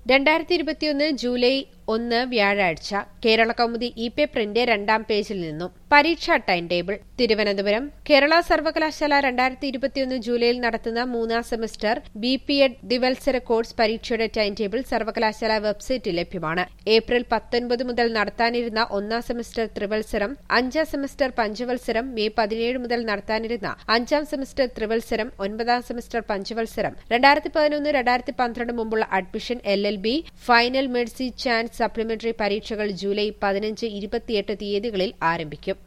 രണ്ടായിരത്തി ഇരുപത്തിയൊന്ന് ജൂലൈ ഒന്ന് വ്യാഴാഴ്ച കേരള കൗമുദി ഇ പേപ്പറിന്റെ രണ്ടാം പേജിൽ നിന്നും പരീക്ഷാ ടൈം ടേബിൾ തിരുവനന്തപുരം കേരള സർവകലാശാല രണ്ടായിരത്തി ഇരുപത്തിയൊന്ന് ജൂലൈയിൽ നടത്തുന്ന മൂന്നാം സെമസ്റ്റർ ബി പി എഡ് ദ്വിവത്സര കോഴ്സ് പരീക്ഷയുടെ ടൈം ടേബിൾ സർവകലാശാല വെബ്സൈറ്റിൽ ലഭ്യമാണ് ഏപ്രിൽ പത്തൊൻപത് മുതൽ നടത്താനിരുന്ന ഒന്നാം സെമസ്റ്റർ ത്രിവത്സരം അഞ്ചാം സെമസ്റ്റർ പഞ്ചവത്സരം മെയ് പതിനേഴ് മുതൽ നടത്താനിരുന്ന അഞ്ചാം സെമസ്റ്റർ ത്രിവത്സരം ഒൻപതാം സെമസ്റ്റർ പഞ്ചവത്സരം രണ്ടായിരത്തി പതിനൊന്ന് രണ്ടായിരത്തി പന്ത്രണ്ട് മുമ്പുള്ള admission L L B final mercy chance supplementary പരീക്ഷകൾ ജൂലൈ പതിനഞ്ച് ഇരുപത്തിയെട്ട് തീയതികളിൽ ആരംഭിക്കും